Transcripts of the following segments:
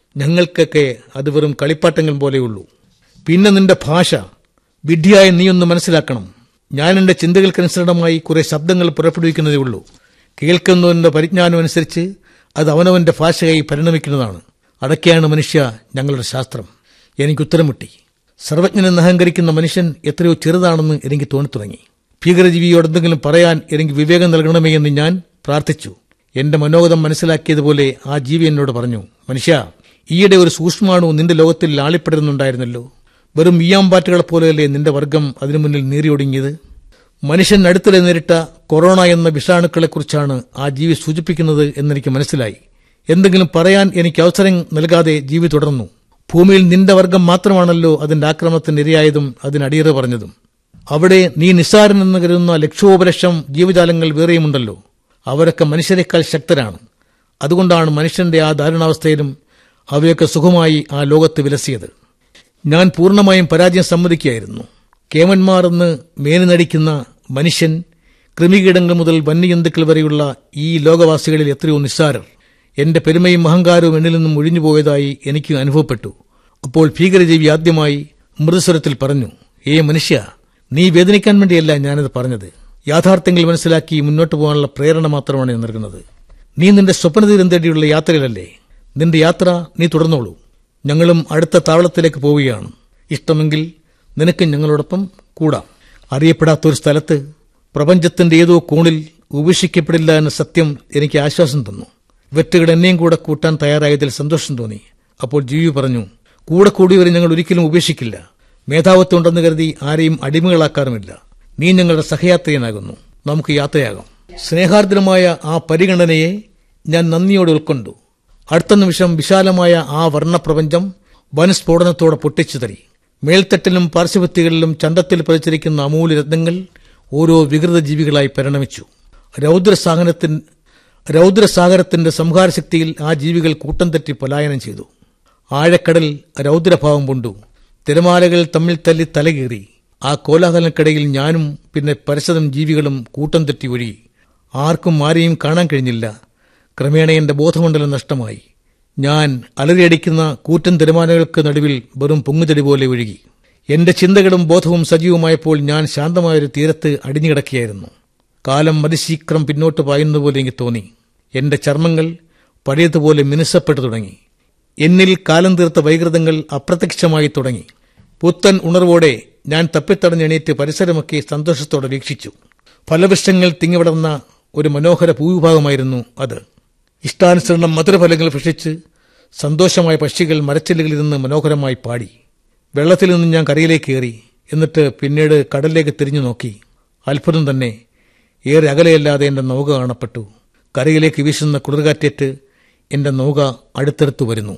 ഞങ്ങൾക്കൊക്കെ അത് വെറും കളിപ്പാട്ടങ്ങൾ പോലെയുള്ളൂ പിന്നെ നിന്റെ ഭാഷ വിഡ്ഢിയായ നീ ഒന്ന് മനസ്സിലാക്കണം ഞാൻ എന്റെ ചിന്തകൾക്കനുസരണമായി കുറെ ശബ്ദങ്ങൾ പുറപ്പെടുവിക്കുന്നതേ ഉള്ളൂ കേൾക്കുന്നവന്റെ പരിജ്ഞാനം അനുസരിച്ച് അത് അവനവന്റെ ഭാഷയായി പരിണമിക്കുന്നതാണ് അതൊക്കെയാണ് മനുഷ്യ ഞങ്ങളുടെ ശാസ്ത്രം എനിക്ക് ഉത്തരം മുട്ടി സർവജ്ഞനെന്ന് അഹങ്കരിക്കുന്ന മനുഷ്യൻ എത്രയോ ചെറുതാണെന്ന് എനിക്ക് തോന്നിത്തുടങ്ങി ഭീകരജീവിയോട് എന്തെങ്കിലും പറയാൻ എനിക്ക് വിവേകം നൽകണമേ എന്ന് ഞാൻ പ്രാർത്ഥിച്ചു എന്റെ മനോഗതം മനസ്സിലാക്കിയതുപോലെ ആ ജീവി എന്നോട് പറഞ്ഞു മനുഷ്യ ഈയിടെ ഒരു സൂക്ഷ്മാണു നിന്റെ ലോകത്തിൽ ലാളിപ്പെടുന്നുണ്ടായിരുന്നല്ലോ വെറും ഈയാമ്പാറ്റുകളെ പോലെയല്ലേ നിന്റെ വർഗം അതിനു മുന്നിൽ നീറിയൊടുങ്ങിയത് മനുഷ്യൻ അടുത്തിടെ നേരിട്ട കൊറോണ എന്ന വിഷാണുക്കളെക്കുറിച്ചാണ് ആ ജീവി സൂചിപ്പിക്കുന്നത് എന്നെനിക്ക് മനസ്സിലായി എന്തെങ്കിലും പറയാൻ എനിക്ക് അവസരം നൽകാതെ ജീവി തുടർന്നു ഭൂമിയിൽ നിന്റെ വർഗം മാത്രമാണല്ലോ അതിന്റെ ആക്രമണത്തിന് ഇരയായതും അതിനടിയറ പറഞ്ഞതും അവിടെ നീ നിസ്സാരനെന്ന് കരുതുന്ന ലക്ഷോപലക്ഷം ജീവജാലങ്ങൾ വേറെയുമുണ്ടല്ലോ അവരൊക്കെ മനുഷ്യരെക്കാൾ ശക്തരാണ് അതുകൊണ്ടാണ് മനുഷ്യന്റെ ആ ദാരുണാവസ്ഥയിലും അവയൊക്കെ സുഖമായി ആ ലോകത്ത് വിലസിയത് ഞാൻ പൂർണ്ണമായും പരാജയം സമ്മതിക്കുകയായിരുന്നു കേമന്മാർ എന്ന് മേനി നടിക്കുന്ന മനുഷ്യൻ കൃമികീടങ്ങൾ മുതൽ വന്യജന്തുക്കൾ വരെയുള്ള ഈ ലോകവാസികളിൽ എത്രയോ നിസ്സാരർ എന്റെ പെരുമയും അഹങ്കാരവും എന്നിൽ നിന്നും ഒഴിഞ്ഞുപോയതായി എനിക്ക് അനുഭവപ്പെട്ടു അപ്പോൾ ഭീകരജീവി ആദ്യമായി മൃദുസ്വരത്തിൽ പറഞ്ഞു ഏ മനുഷ്യ നീ വേദനിക്കാൻ വേണ്ടിയല്ല ഞാനത് പറഞ്ഞത് യാഥാർത്ഥ്യങ്ങൾ മനസ്സിലാക്കി മുന്നോട്ട് പോകാനുള്ള പ്രേരണ മാത്രമാണ് ഞാൻ നൽകുന്നത് നീ നിന്റെ സ്വപ്നതീരം തേടിയുള്ള യാത്രയിലല്ലേ നിന്റെ യാത്ര നീ തുടർന്നോളൂ ഞങ്ങളും അടുത്ത താവളത്തിലേക്ക് പോവുകയാണ് ഇഷ്ടമെങ്കിൽ നിനക്ക് ഞങ്ങളോടൊപ്പം കൂടാം അറിയപ്പെടാത്ത ഒരു സ്ഥലത്ത് പ്രപഞ്ചത്തിന്റെ ഏതോ കോണിൽ ഉപേക്ഷിക്കപ്പെടില്ല എന്ന സത്യം എനിക്ക് ആശ്വാസം തന്നു വെറ്റുകൾ എന്നെയും കൂടെ കൂട്ടാൻ തയ്യാറായതിൽ സന്തോഷം തോന്നി അപ്പോൾ ജീവി പറഞ്ഞു കൂടെ കൂടിയവരെ ഞങ്ങൾ ഒരിക്കലും ഉപേക്ഷിക്കില്ല മേധാവത്വം ഉണ്ടെന്ന് കരുതി ആരെയും അടിമകളാക്കാറുമില്ല നീ ഞങ്ങളുടെ സഹയാത്രിയനാകുന്നു നമുക്ക് യാത്രയാകാം സ്നേഹാർദ്രമായ ആ പരിഗണനയെ ഞാൻ നന്ദിയോടെ ഉൾക്കൊണ്ടു അടുത്ത നിമിഷം വിശാലമായ ആ വർണ്ണപ്രപഞ്ചം വനസ്ഫോടനത്തോടെ പൊട്ടിച്ചു തരി മേൽത്തട്ടിലും പാർശ്വഭിത്തികളിലും ചന്തത്തിൽ പതിച്ചിരിക്കുന്ന അമൂല്യ രത്നങ്ങൾ ഓരോ വികൃത ജീവികളായി പരിണമിച്ചു രൗദ്രസാഗരത്തിൻ രൗദ്രസാഗരത്തിന്റെ സംഹാരശക്തിയിൽ ആ ജീവികൾ കൂട്ടം തെറ്റി പലായനം ചെയ്തു ആഴക്കടൽ രൗദ്രഭാവം കൊണ്ടു തിരമാലകൾ തമ്മിൽ തല്ലി തലകീറി ആ കോലാഹലക്കിടയിൽ ഞാനും പിന്നെ പരശതം ജീവികളും കൂട്ടം തെറ്റി ഒഴുകി ആർക്കും ആരെയും കാണാൻ കഴിഞ്ഞില്ല ക്രമേണ എന്റെ ബോധമണ്ഡലം നഷ്ടമായി ഞാൻ അലറിയടിക്കുന്ന കൂറ്റൻ തിരമാലകൾക്ക് നടുവിൽ വെറും പൊങ്ങുചെടി പോലെ ഒഴുകി എന്റെ ചിന്തകളും ബോധവും സജീവമായപ്പോൾ ഞാൻ ശാന്തമായൊരു തീരത്ത് അടിഞ്ഞുകിടക്കുകയായിരുന്നു കാലം മതിശീക്രം പിന്നോട്ട് പായുന്നതുപോലെ എനിക്ക് തോന്നി എന്റെ ചർമ്മങ്ങൾ പഴയതുപോലെ മിനുസപ്പെട്ടു തുടങ്ങി എന്നിൽ കാലം തീർത്ത വൈകൃതങ്ങൾ അപ്രത്യക്ഷമായി തുടങ്ങി പുത്തൻ ഉണർവോടെ ഞാൻ തപ്പിത്തടഞ്ഞെണീറ്റ് പരിസരമൊക്കെ സന്തോഷത്തോടെ വീക്ഷിച്ചു ഫലവൃക്ഷങ്ങൾ തിങ്ങിവിടർന്ന ഒരു മനോഹര ഭൂവിഭാഗമായിരുന്നു അത് ഇഷ്ടാനുസരണം മധുരഫലങ്ങൾ ഭക്ഷിച്ച് സന്തോഷമായ പക്ഷികൾ മരച്ചില്ലുകളിൽ നിന്ന് മനോഹരമായി പാടി വെള്ളത്തിൽ നിന്ന് ഞാൻ കരയിലേക്ക് കയറി എന്നിട്ട് പിന്നീട് കടലിലേക്ക് തിരിഞ്ഞു നോക്കി അത്ഭുതം തന്നെ ഏറെ അകലെയല്ലാതെ എന്റെ നൗക കാണപ്പെട്ടു കരയിലേക്ക് വീശുന്ന കുളിർകാറ്റേറ്റ് എന്റെ നൗക അടുത്തടുത്തു വരുന്നു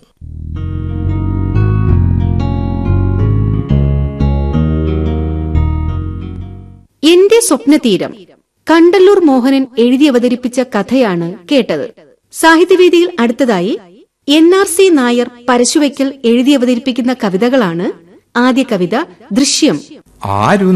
എന്റെ സ്വപ്നതീരം കണ്ടല്ലൂർ മോഹനൻ എഴുതി അവതരിപ്പിച്ച കഥയാണ് കേട്ടത് സാഹിത്യവേദിയിൽ അടുത്തതായി N R C Nair Parassuvaikkal എഴുതി അവതരിപ്പിക്കുന്ന കവിതകളാണ് ആദ്യ കവിത ദൃശ്യം ആരു